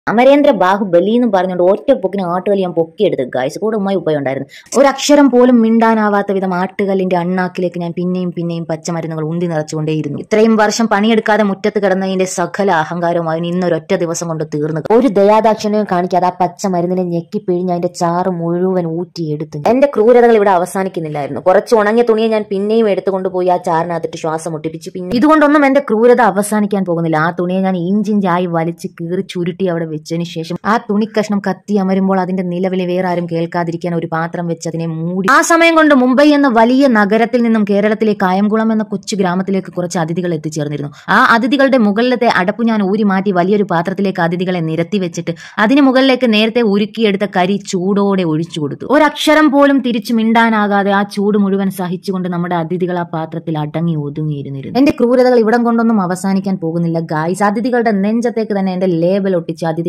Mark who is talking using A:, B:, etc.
A: അമരേന്ദ്ര ബാഹുബലി എന്ന് പറഞ്ഞുകൊണ്ട് ഒറ്റ പൊക്കിന് ആട്ടുകല്ല് ഞാൻ പൊക്കിയെടുത്ത് ഗായ്സ് കൂടെ ഉമ്മയും ഉപ്പയും ഉണ്ടായിരുന്നു ഒരക്ഷരം പോലും മിണ്ടാനാവാത്ത വിധം ആട്ടുകല്ലിന്റെ അണ്ണാക്കിലേക്ക് ഞാൻ പിന്നെയും പിന്നെയും പച്ചമരുന്നുകൾ ഉന്തി നിറച്ചുകൊണ്ടേയിരുന്നു ഇത്രയും വർഷം പണിയെടുക്കാതെ മുറ്റത്ത് കിടന്നതിന്റെ സകല അഹങ്കാരവും അതിന് ഇന്നൊരൊറ്റ ദിവസം കൊണ്ട് തീർന്നു ഒരു ദയാദാക്ഷിണ്യവും കാണിക്കാതെ ആ പച്ചമരുന്നിനെ ഞെക്കിപ്പിഴിഞ്ഞ് അതിന്റെ ചാറ് മുഴുവൻ ഊറ്റിയെടുത്തു എന്റെ ക്രൂരതകൾ ഇവിടെ അവസാനിക്കുന്നില്ലായിരുന്നു കുറച്ച് ഉണങ്ങിയ തുണിയെ ഞാൻ പിന്നെയും എടുത്തുകൊണ്ട് പോയി ആ ചാറിനകത്തിട്ട് ശ്വാസം മുട്ടിപ്പിച്ച് പിന്നെ ഇതുകൊണ്ടൊന്നും എന്റെ ക്രൂരത അവസാനിക്കാൻ പോകുന്നില്ല ആ തുണിയെ ഞാൻ ഇഞ്ചിഞ്ചായി വലിച്ച് കീറി ചുരുട്ടി അവിടെ വെച്ചതിന് ശേഷം ആ തുണിക്കഷ്ണം കത്തി അമരുമ്പോൾ അതിന്റെ നിലവിലെ വേറെ ആരും കേൾക്കാതിരിക്കാൻ ഒരു പാത്രം വെച്ച് അതിനെ മൂടി ആ സമയം കൊണ്ട് മുംബൈ എന്ന വലിയ നഗരത്തിൽ നിന്നും കേരളത്തിലെ കായംകുളം എന്ന കൊച്ചു ഗ്രാമത്തിലേക്ക് കുറച്ച് അതിഥികൾ എത്തിച്ചേർന്നിരുന്നു ആ അതിഥികളുടെ മുകളിലത്തെ അടപ്പ് ഞാൻ ഊരി മാറ്റി വലിയൊരു പാത്രത്തിലേക്ക് അതിഥികളെ നിരത്തി വെച്ചിട്ട് അതിന് മുകളിലേക്ക് നേരത്തെ ഉരുക്കിയെടുത്ത കരി ചൂടോടെ ഒഴിച്ചു കൊടുത്തു ഒരക്ഷരം പോലും തിരിച്ചു മിണ്ടാനാകാതെ ആ ചൂട് മുഴുവൻ സഹിച്ചുകൊണ്ട് നമ്മുടെ അതിഥികൾ ആ പാത്രത്തിൽ അടങ്ങി ഒതുങ്ങിയിരുന്നിരുന്നു എന്റെ ക്രൂരതകൾ ഇവിടം കൊണ്ടൊന്നും അവസാനിക്കാൻ പോകുന്നില്ല ഗായ്സ് അതിഥികളുടെ നെഞ്ചത്തേക്ക് തന്നെ എന്റെ ലേബൽ ഒട്ടിച്ച് അതിഥി